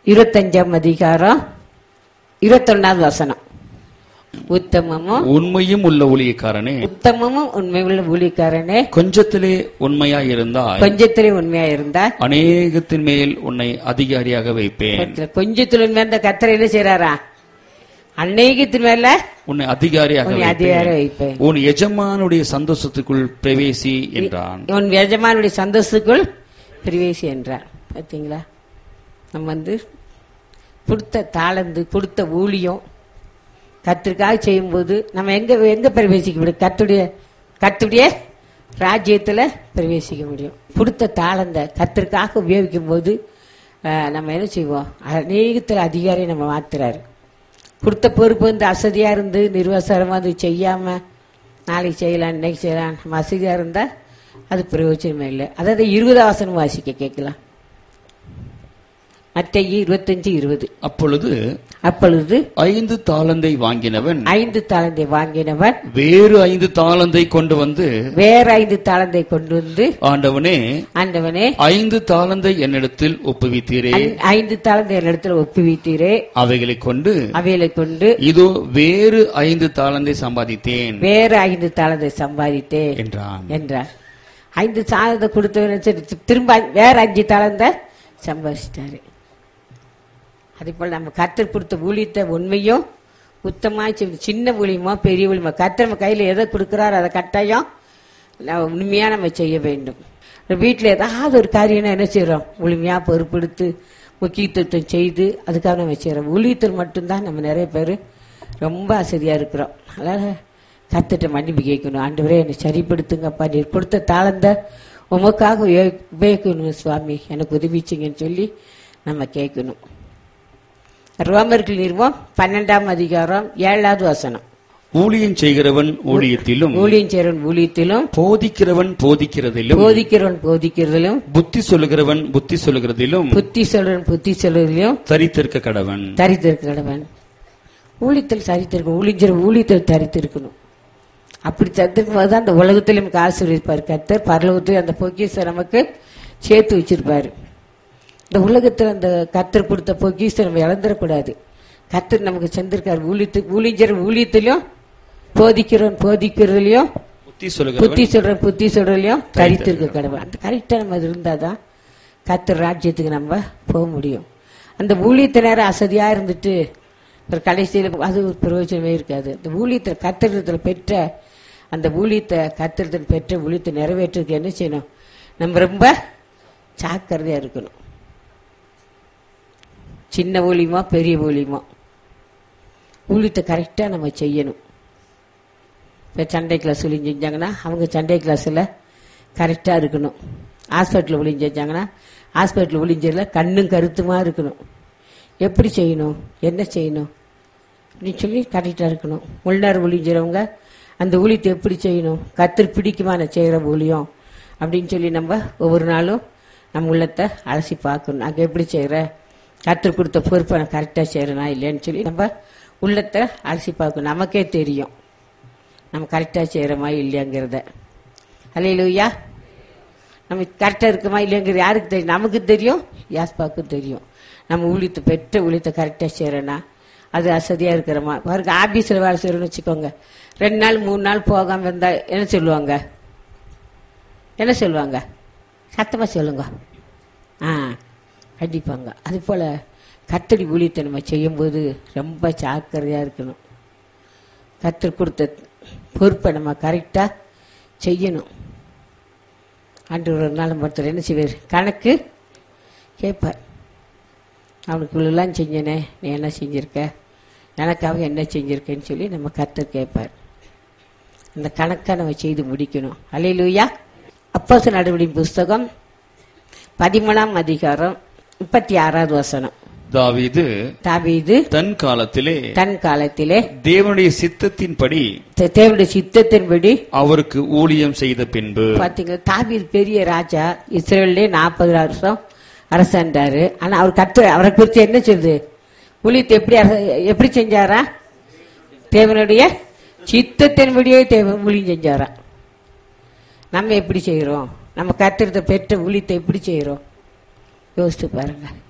இருபத்தஞ்சாம் அதிகாரம் இருபத்தொன்னாவது வசனம் உத்தமமும் உண்மையும் உள்ள ஊழியக்காரனே உத்தமமும் உண்மையுள்ள ஊழியக்காரனே கொஞ்சத்திலே உண்மையாய் இருந்தாய் கொஞ்சத்திலே உண்மையா இருந்தா அநேகத்தின் மேல் உன்னை அதிகாரியாக வைப்பேன் கொஞ்சத்துல உண்மையா இந்த கத்தரை என்ன செய்யறாரா அநேகத்தின் மேல உன்னை அதிகாரியாக உன்னை அதிகாரம் வைப்பேன் வைப்பேன் உன் எஜமானுடைய சந்தோஷத்துக்குள் பிரவேசி என்றான் உன் எஜமானுடைய சந்தோஷத்துக்குள் பிரவேசி என்றார் பாத்தீங்களா நம்ம வந்து கொடுத்த தாளந்து கொடுத்த ஊழியம் கத்திற்காக செய்யும்போது நம்ம எங்க எங்க பிரவேசிக்க முடியும் கத்துடைய கத்துடைய ராஜ்யத்துல பிரவேசிக்க முடியும் கொடுத்த தாளந்த கத்திற்காக உபயோகிக்கும் போது அஹ், நம்ம என்ன செய்வோம் அநேகத்தில் அதிகாரியை நம்ம மாத்துறாரு கொடுத்த பொறுப்பு வந்து அசதியா இருந்து நிர்வாசரமா அது செய்யாம நாளைக்கு செய்யலாம் இன்னைக்கு செய்யலாம் நம்ம அசதியா இருந்தா அது பிரயோஜனமே இல்லை அதாவது இருபது ஆசனம் வாசிக்க கேட்கலாம் மத்திய இருபத்தஞ்சு இருபது அப்பொழுது அப்பொழுது ஐந்து தாளந்தை வாங்கினவன் ஐந்து தாளந்தை வாங்கினவன் வேறு ஐந்து தாளந்தை கொண்டு வந்து வேற ஐந்து தாளந்தை கொண்டு வந்து ஆண்டவனே ஆண்டவனே ஐந்து தாளந்தை என்னிடத்தில் ஒப்புவித்தீரே ஐ- ஐந்து தாளந்தை இடத்துல ஒப்புவித்தீரே அவைகளை கொண்டு அவைகளை கொண்டு இதோ வேறு ஐந்து தாளந்தை சம்பாதித்தேன் வேற ஐந்து தாளந்தை சம்பாதித்தேன் என்றான் என்றார் ஐந்து தாளந்தை கொடுத்தவன சரி திரும்ப ஐ- வேற அஞ்சு தாளந்தை சம்பாதிச்சிட்டாரு அதே போல நம்ம கத்தர் கொடுத்த ஊழியத்தை உண்மையும் உத்தமா சின்ன ஊழியமோ பெரிய ஊழியமோ கத்தர் நம்ம கையில எதை கொடுக்குறாரோ அதை கட்டாயம் நம்ம உண்மையா நம்ம செய்ய வேண்டும் வீட்டில் ஏதாவது ஒரு காரியம்னா என்ன செய்றோம் முழுமையா பொறுப்பெடுத்து முக்கியத்துவம் செய்து அதுக்காக நம்ம செய்றோம் ஊழியத்தில் மட்டும்தான் நம்ம நிறைய பேர் ரொம்ப அசதியா இருக்கிறோம் அதனால கத்துட்டு மன்னிப்பு கேட்கணும் ஆண்டவரே என்னை சரிப்படுத்துங்கப்பா நீர் கொடுத்த தாளந்த உமக்காக உபயோ- உபயோகிக்கணும் சுவாமி எனக்கு உதவிச்சிங்கன்னு சொல்லி நம்ம கேட்கணும் ரோமர்கள் நிறுவம் பன்னெண்டாம் அதிகாரம் ஏழாவது வசனம் ஊழியம் செய்கிறவன் ஊழியத்திலும் ஊழியம் சேரன் ஊழியத்திலும் போதிக்கிறவன் போதிக்கிறதிலும் போதிக்கிறவன் போதிக்கிறதிலும் புத்தி சொல்லுகிறவன் புத்தி சொல்லுகிறதிலும் புத்தி சொல்றன் புத்தி சொல்றதிலும் தரித்திருக்க கடவன் தரித்திருக்க கடவன் ஊழியத்தில் சரித்திருக்கணும் ஊழியர் ஊழியத்தில் தரித்திருக்கணும் அப்படி தரித்திருக்கும் போது அந்த உலகத்தில் நமக்கு ஆசீர்வதிப்பார் கர்த்தர் பரலோகத்தில் அந்த பொக்கிஷம் நமக்கு சேர்த்து வச்சிருப்பாரு இந்த உலகத்தில் அந்த கர்த்தர் கொடுத்த பொக்கிஷம் நம்ம இழந்துடக்கூடாது கர்த்தர் நமக்கு செஞ்சிருக்காரு ஊழியத்து ஊழியர் ஊழியத்திலும் போதிக்கிறோம் போதிக்கிறதுலயும் புத்தி சொல்லுகிறவன் புத்தி சொல்றேன் புத்தி சொல்றதுலயும் தரித்திருக்க கடவுள் அந்த கரெக்டா நம்ம அது இருந்தாதான் கத்தர் ராஜ்யத்துக்கு நம்ம போக முடியும் அந்த ஊழியத்தை நேரம் அசதியா இருந்துட்டு ஒரு கடைசியில் அது ஒரு பிரயோஜனமே இருக்காது அந்த ஊழியத்தை கத்திரத்தில் பெற்ற அந்த ஊழியத்தை கத்திரத்தில் பெற்ற ஊழியத்தை நிறைவேற்றுறதுக்கு என்ன செய்யணும் நம்ம ரொம்ப ஜாக்கிரதையா இருக்கணும் சின்ன ஊழியமா பெரிய ஊழியமா ஊழியத்தை கரெக்டாக நம்ம செய்யணும் இப்போ சண்டை கிளாஸ் ஒளிஞ்சு செஞ்சாங்கன்னா அவங்க சண்டை கிளாஸில் கரெக்டாக இருக்கணும் ஹாஸ்பிட்டலில் ஒளிஞ்சு செஞ்சாங்கன்னா ஹாஸ்பிட்டலில் ஒளிஞ்சதில் கண்ணும் கருத்துமாக இருக்கணும் எப்படி செய்யணும் என்ன செய்யணும் அப்படின்னு சொல்லி கரெக்டாக இருக்கணும் உள்நார் ஒளிஞ்சிறவங்க அந்த ஊழியத்தை எப்படி செய்யணும் கத்தர் பிடிக்குமா நான் செய்கிற ஊழியம் அப்படின்னு சொல்லி நம்ம ஒவ்வொரு நாளும் நம்ம உள்ளத்தை அலசி பார்க்கணும் நாங்கள் எப்படி செய்கிற கத்தர் கொடுத்த பொறுப்பை நான் கரெக்டாக செய்கிறேனா இல்லைன்னு சொல்லி நம்ம உள்ளத்தை அலசி பார்க்கணும் நமக்கே தெரியும் நம்ம கரெக்டாக செய்கிறோமா இல்லையாங்கிறத அல்லையிலூயா நம்ம கரெக்டாக இருக்குமா இல்லைங்கிறது யாருக்கு தெரியும் நமக்கு தெரியும் யாஸ்பாவுக்கும் தெரியும் நம்ம ஊழியத்தை பெற்ற ஊழியத்தை கரெக்டாக செய்கிறோன்னா அது அசதியாக இருக்கிறோமா பாருங்க ஆபீஸில் வேலை செய்கிறோன்னு வச்சுக்கோங்க ரெண்டு நாள் மூணு நாள் போகாமல் இருந்தால் என்ன சொல்லுவாங்க என்ன சொல்லுவாங்க சத்தமாக சொல்லுங்க ஆ கண்டிப்பாங்க அது போல் கத்தடி ஊழியத்தை நம்ம செய்யும்போது ரொம்ப ஜாக்கிரதையாக இருக்கணும் கத்தர் கொடுத்த பொறுப்பை நம்ம கரெக்டாக செய்யணும் ஆண்டு ஒரு நாள் ஒருத்தர் என்ன செய்வார் கணக்கு கேட்பார் அவனுக்கு இவ்வளோலாம் செஞ்சனே நீ என்ன செஞ்சிருக்க எனக்காக என்ன செஞ்சிருக்கேன்னு சொல்லி நம்ம கத்தர் கேட்பார் அந்த கணக்கை நம்ம செய்து முடிக்கணும் அலையிலூயா அப்போஸ் நடவடிக்கை புஸ்தகம் பதிமூணாம் அதிகாரம் முப்பத்தி ஆறாவது வசனம் தாவீது தாவீது தன் காலத்திலே தன் காலத்திலே தேவனுடைய சித்தத்தின்படி தே- தேவனுடைய சித்தத்தின்படி அவருக்கு ஊழியம் செய்த பின்பு பாத்தீங்களா தாவீது பெரிய ராஜா இஸ்ரேல்லே நாற்பது வருஷம் அரசாண்டாரு ஆனா அவர் கத்து அவரை குறித்து என்ன சொல்லுது ஊழியத்தை எப்படி அரச- எப்படி செஞ்சாரா தேவனுடைய சித்தத்தின்படியே தேவன் ஊழியம் செஞ்சாரா நம்ம எப்படி செய்கிறோம் நம்ம கத்திரத்தை பெற்ற ஊழியத்தை எப்படி செய்கிறோம் யோசித்து பாருங்க